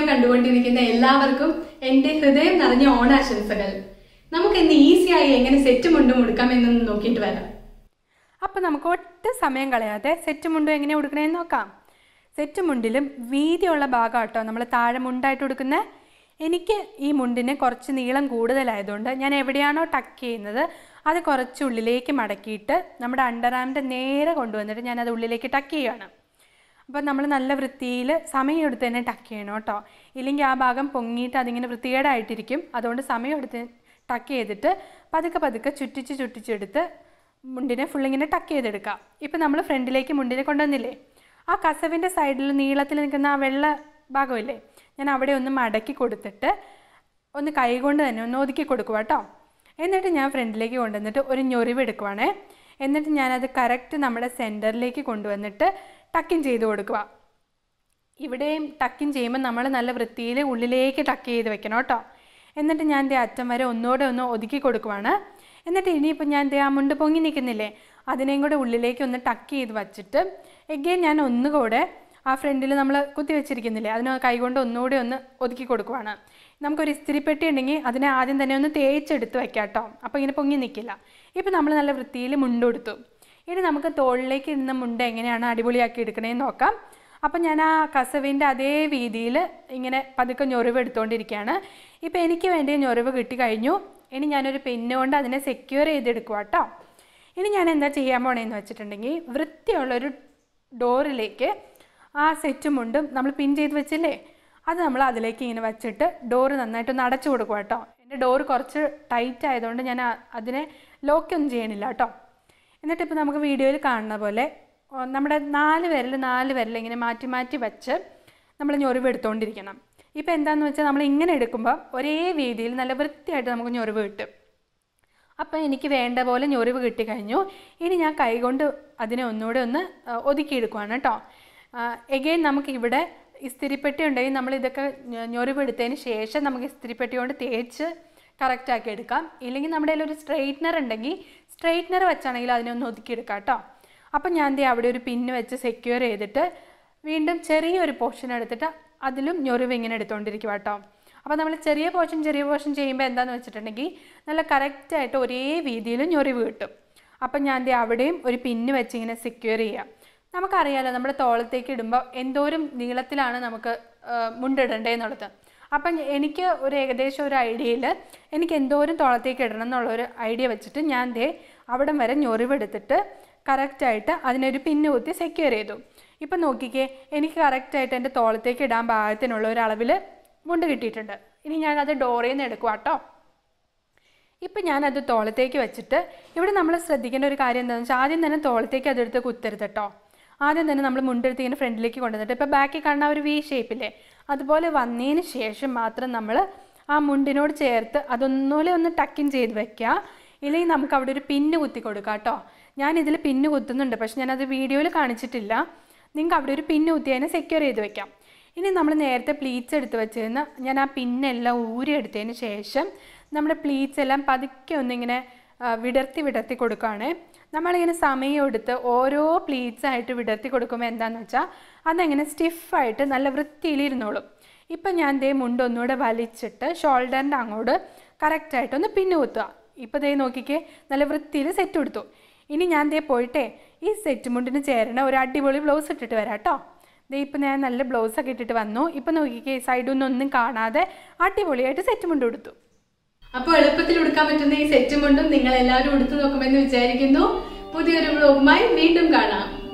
കണ്ടുകൊണ്ടിരിക്കുന്ന എല്ലാവർക്കും എന്റെ ഹൃദയം നിറഞ്ഞ ഓണാശംസകൾ നമുക്ക് ഇന്ന് ഈസിയായി എങ്ങനെ സെറ്റ് മുണ്ടും ഉടുക്കാമെന്നൊന്ന് നോക്കിയിട്ട് വരാം അപ്പോൾ നമുക്ക് ഒട്ടും സമയം കളയാതെ സെറ്റ് മുണ്ടും എങ്ങനെ ഉടുക്കണമെന്ന് നോക്കാം സെറ്റ് മുണ്ടിലും വീതിയുള്ള ഭാഗം കേട്ടോ നമ്മൾ താഴെ മുണ്ടായിട്ട് ഉടുക്കുന്നത് എനിക്ക് ഈ മുണ്ടിന് കുറച്ച് നീളം കൂടുതലായതുകൊണ്ട് ഞാൻ എവിടെയാണോ ടക്ക് ചെയ്യുന്നത് അത് കുറച്ച് ഉള്ളിലേക്ക് മടക്കിയിട്ട് നമ്മുടെ അണ്ടർആമിൻ്റെ നേരെ കൊണ്ടുവന്നിട്ട് ഞാൻ അത് ഉള്ളിലേക്ക് ടക്ക് ചെയ്യുകയാണ് അപ്പോൾ നമ്മൾ നല്ല വൃത്തിയിൽ സമയം എടുത്ത് തന്നെ ടക്ക് ചെയ്യണം കേട്ടോ ഇല്ലെങ്കിൽ ആ ഭാഗം പൊങ്ങിയിട്ട് അതിങ്ങനെ വൃത്തികേടായിട്ടിരിക്കും അതുകൊണ്ട് സമയം എടുത്ത് ടക്ക് ചെയ്തിട്ട് പതുക്കെ പതുക്കെ ചുറ്റിച്ച് ചുറ്റിച്ചെടുത്ത് മുണ്ടിനെ ഫുൾ ഇങ്ങനെ ടക്ക് ചെയ്തെടുക്കാം ഇപ്പം നമ്മൾ ഫ്രണ്ടിലേക്ക് മുണ്ടിനെ കൊണ്ടുവന്നില്ലേ ആ കസവിൻ്റെ സൈഡിൽ നീളത്തിൽ നിൽക്കുന്ന ആ വെള്ള ഭാഗമില്ലേ ഞാൻ അവിടെ ഒന്ന് മടക്കി കൊടുത്തിട്ട് ഒന്ന് കൈകൊണ്ട് തന്നെ ഒന്ന് ഒതുക്കി കൊടുക്കുക കേട്ടോ എന്നിട്ട് ഞാൻ ഫ്രണ്ടിലേക്ക് കൊണ്ടുവന്നിട്ട് ഒരു ഞൊറിവ് എടുക്കുവാണേ എന്നിട്ട് ഞാനത് കറക്റ്റ് നമ്മുടെ സെൻറ്ററിലേക്ക് കൊണ്ടുവന്നിട്ട് ടക്കിങ് ചെയ്ത് കൊടുക്കുക ഇവിടെയും ടക്കിങ് ചെയ്യുമ്പോൾ നമ്മൾ നല്ല വൃത്തിയിൽ ഉള്ളിലേക്ക് ടക്ക് ചെയ്ത് വെക്കണം കേട്ടോ എന്നിട്ട് ഞാൻ ദേ അറ്റം വരെ ഒന്നുകൂടെ ഒന്ന് ഒതുക്കി കൊടുക്കുവാണ് എന്നിട്ട് ഇനിയിപ്പോൾ ഞാൻ ദേ ആ മുണ്ട് പൊങ്ങി നിൽക്കുന്നില്ലേ അതിനെയും കൂടെ ഉള്ളിലേക്ക് ഒന്ന് ടക്ക് ചെയ്ത് വച്ചിട്ട് എഗെയിൻ ഞാൻ ഒന്നുകൂടെ ആ ഫ്രണ്ടിൽ നമ്മൾ കുത്തി വെച്ചിരിക്കുന്നില്ലേ അതിന് കൈകൊണ്ട് ഒന്നുകൂടി ഒന്ന് ഒതുക്കി കൊടുക്കുവാണ് നമുക്കൊരു ഇസ്തിരിപ്പെട്ടി ഉണ്ടെങ്കിൽ അതിനെ ആദ്യം തന്നെ ഒന്ന് തേച്ചെടുത്ത് വെക്കാം കേട്ടോ അപ്പോൾ ഇങ്ങനെ പൊങ്ങി നിൽക്കില്ല ഇപ്പോൾ നമ്മൾ നല്ല വൃത്തിയിൽ മുണ്ടെടുത്തു ഇനി നമുക്ക് തോളിലേക്ക് ഇടുന്ന മുണ്ട് എങ്ങനെയാണ് അടിപൊളിയാക്കി എടുക്കണേന്ന് നോക്കാം അപ്പം ഞാൻ ആ കസവിൻ്റെ അതേ രീതിയിൽ ഇങ്ങനെ പതുക്കെ ഞൊറിവ് എടുത്തുകൊണ്ടിരിക്കുകയാണ് ഇപ്പോൾ എനിക്ക് വേണ്ടി ഞൊറിവ് കിട്ടി കഴിഞ്ഞു ഇനി ഞാനൊരു പെന്ന് കൊണ്ട് അതിനെ സെക്യൂർ ചെയ്തെടുക്കുക കേട്ടോ ഇനി ഞാൻ എന്താ ചെയ്യാൻ പോണേന്ന് വെച്ചിട്ടുണ്ടെങ്കിൽ വൃത്തിയുള്ളൊരു ഡോറിലേക്ക് ആ സെറ്റും മുണ്ടും നമ്മൾ പിൻ ചെയ്ത് വെച്ചില്ലേ അത് നമ്മൾ അതിലേക്ക് ഇങ്ങനെ വെച്ചിട്ട് ഡോറ് നന്നായിട്ടൊന്ന് അടച്ചു കൊടുക്കുക കേട്ടോ എൻ്റെ ഡോറ് കുറച്ച് ടൈറ്റ് ആയതുകൊണ്ട് ഞാൻ ആ- അതിനെ ലോക്കൊന്നും ചെയ്യണില്ല കേട്ടോ എന്നിട്ട് ഇപ്പോൾ നമുക്ക് വീഡിയോയിൽ കാണുന്ന പോലെ ഓ, നമ്മുടെ നാല് വിരൽ നാല് വിരൽ ഇങ്ങനെ മാറ്റി മാറ്റി വെച്ച് നമ്മൾ ഞൊറിവ് എടുത്തുകൊണ്ടിരിക്കണം ഇപ്പോൾ എന്താണെന്ന് വെച്ചാൽ നമ്മൾ ഇങ്ങനെ എടുക്കുമ്പോൾ ഒരേ രീതിയിൽ നല്ല വൃത്തിയായിട്ട് നമുക്ക് ഞൊറിവ് കിട്ടും അപ്പോൾ എനിക്ക് വേണ്ട പോലെ ഞൊറിവ് കിട്ടിക്കഴിഞ്ഞു ഇനി ഞാൻ കൈകൊണ്ട് അതിനെ ഒന്നുകൂടെ ഒന്ന് ആ, ഒതുക്കിയെടുക്കുവാണ് കേട്ടോ എഗെയിൻ നമുക്കിവിടെ ഇസ്തിരിപ്പെട്ടി ഉണ്ടെങ്കിൽ നമ്മൾ ഇതൊക്കെ ഞ- ഞൊറിവ് എടുത്തതിന് ശേഷം നമുക്ക് ഇസ്തിരിപ്പെട്ടി കൊണ്ട് തേച്ച് കറക്റ്റാക്കി എടുക്കാം ഇല്ലെങ്കിൽ നമ്മുടെ കയ്യിൽ ഒരു സ്ട്രെയിറ്റ്നർ ഉണ്ടെങ്കിൽ സ്ട്രെയിറ്റ്നർ വെച്ചാണെങ്കിൽ അതിനെ ഒന്ന് ഒതുക്കിയെടുക്കാം കേട്ടോ അപ്പം ഞാൻ ദേ അവിടെ ഒരു പിന്ന് വെച്ച് സെക്യൂർ ചെയ്തിട്ട് വീണ്ടും ചെറിയൊരു പോർഷൻ എടുത്തിട്ട് അതിലും ഞൊറിവ് ഇങ്ങനെ എടുത്തുകൊണ്ടിരിക്കുക കേട്ടോ അപ്പോൾ നമ്മൾ ചെറിയ പോർഷൻ ചെറിയ പോർഷൻ ചെയ്യുമ്പോൾ എന്താണെന്ന് വെച്ചിട്ടുണ്ടെങ്കിൽ നല്ല കറക്റ്റായിട്ട് ഒരേ രീതിയിൽ ഞൊറിവ് കിട്ടും അപ്പം ഞാൻ ദേ അവിടെയും ഒരു പിന്ന് വെച്ച് ഇങ്ങനെ സെക്യൂർ ചെയ്യാം നമുക്കറിയാലോ നമ്മുടെ തോളത്തേക്ക് ഇടുമ്പോൾ എന്തോരം നീളത്തിലാണ് നമുക്ക് ആ, മുണ്ടിടണ്ടേന്നുള്ളത് അപ്പം എനിക്ക് ഒരു ഏകദേശം ഒരു ഐഡിയയിൽ എനിക്ക് എന്തോരം തോളത്തേക്ക് ഇടണം എന്നുള്ളൊരു ഐഡിയ വെച്ചിട്ട് ഞാൻ ദേ അവിടം വരെ ഞൊറിവെടുത്തിട്ട് കറക്റ്റായിട്ട് അതിനൊരു പിന്ന് കുത്തി സെക്യൂർ ചെയ്തു ഇപ്പം നോക്കിക്കേ എനിക്ക് കറക്റ്റായിട്ട് എൻ്റെ തോളത്തേക്ക് ഇടാൻ പാകത്തിനുള്ള ഒരു അളവിൽ മുണ്ട് കിട്ടിയിട്ടുണ്ട് ഇനി ഞാനത് ഡോറിൽ നിന്ന് എടുക്കുക കേട്ടോ ഇപ്പം ഞാനത് തോളത്തേക്ക് വെച്ചിട്ട് ഇവിടെ നമ്മൾ ശ്രദ്ധിക്കേണ്ട ഒരു കാര്യം എന്താണെന്ന് വെച്ചാൽ ആദ്യം തന്നെ തോളത്തേക്ക് അതെടുത്ത് കുത്തരുത് കേട്ടോ ആദ്യം തന്നെ നമ്മൾ മുണ്ടെടുത്ത് ഇങ്ങനെ ഫ്രണ്ടിലേക്ക് കൊണ്ടുവന്നിട്ട് ഇപ്പോൾ ബാക്കിൽ കാണുന്ന ആ ഒരു വി ഷേപ്പില്ലേ അതുപോലെ വന്നതിന് ശേഷം മാത്രം നമ്മൾ ആ മുണ്ടിനോട് ചേർത്ത് അതൊന്നുകൂടെ ഒന്ന് ടക്കിൻ ചെയ്ത് വെക്കുക ഇല്ലെങ്കിൽ നമുക്ക് അവിടെ ഒരു പിന്ന് കുത്തി കൊടുക്കാം കേട്ടോ ഞാൻ ഇതിൽ പിന്ന് കുത്തുന്നുണ്ട് പക്ഷെ ഞാനത് വീഡിയോയിൽ കാണിച്ചിട്ടില്ല നിങ്ങൾക്ക് അവിടെ ഒരു പിന്ന് കുത്തി അതിനെ സെക്യൂർ ചെയ്ത് വെക്കാം ഇനി നമ്മൾ നേരത്തെ പ്ലീറ്റ്സ് എടുത്ത് വെച്ചിരുന്ന ഞാൻ ആ പിന്നെല്ലാം ഊരി എടുത്തതിന് ശേഷം നമ്മുടെ പ്ലീറ്റ്സ് എല്ലാം പതുക്കെ ഒന്നിങ്ങനെ ആ, വിടർത്തി വിടർത്തി കൊടുക്കുകയാണ് നമ്മളിങ്ങനെ സമയം എടുത്ത് ഓരോ പ്ലീറ്റ്സ് ആയിട്ട് വിടർത്തി കൊടുക്കുമ്പോൾ എന്താണെന്ന് വെച്ചാൽ അതങ്ങനെ സ്റ്റിഫായിട്ട് നല്ല വൃത്തിയിലിരുന്നോളും ഇപ്പം ഞാൻ ദേ മുണ്ട് ഒന്നുകൂടെ വലിച്ചിട്ട് ഷോൾഡറിൻ്റെ അങ്ങോട്ട് കറക്റ്റായിട്ട് ഒന്ന് പിന്നു കുത്തുക ഇപ്പോൾ ദേ നോക്കിക്കേ നല്ല വൃത്തിയിൽ സെറ്റ് കൊടുത്തു ഇനി ഞാൻ ദേ പോയിട്ടേ ഈ സെറ്റ് മുണ്ടിന് ചേരണ ഒരു അടിപൊളി ബ്ലൗസ് ഇട്ടിട്ട് വരാം കേട്ടോ ദേ ഇപ്പം ഞാൻ നല്ല ബ്ലൗസൊക്കെ ഇട്ടിട്ട് വന്നു ഇപ്പം നോക്കിക്കേ സൈഡൊന്നും ഒന്നും കാണാതെ അടിപൊളിയായിട്ട് സെറ്റ് മുണ്ട് കൊടുത്തു അപ്പോൾ എളുപ്പത്തിൽ ഉടുക്കാൻ പറ്റുന്ന ഈ സെറ്റ് മുണ്ടും നിങ്ങൾ എല്ലാവരും ഉടുത്തു നോക്കുമെന്ന് വിചാരിക്കുന്നു പുതിയൊരു വ്ലോഗുമായി വീണ്ടും കാണാം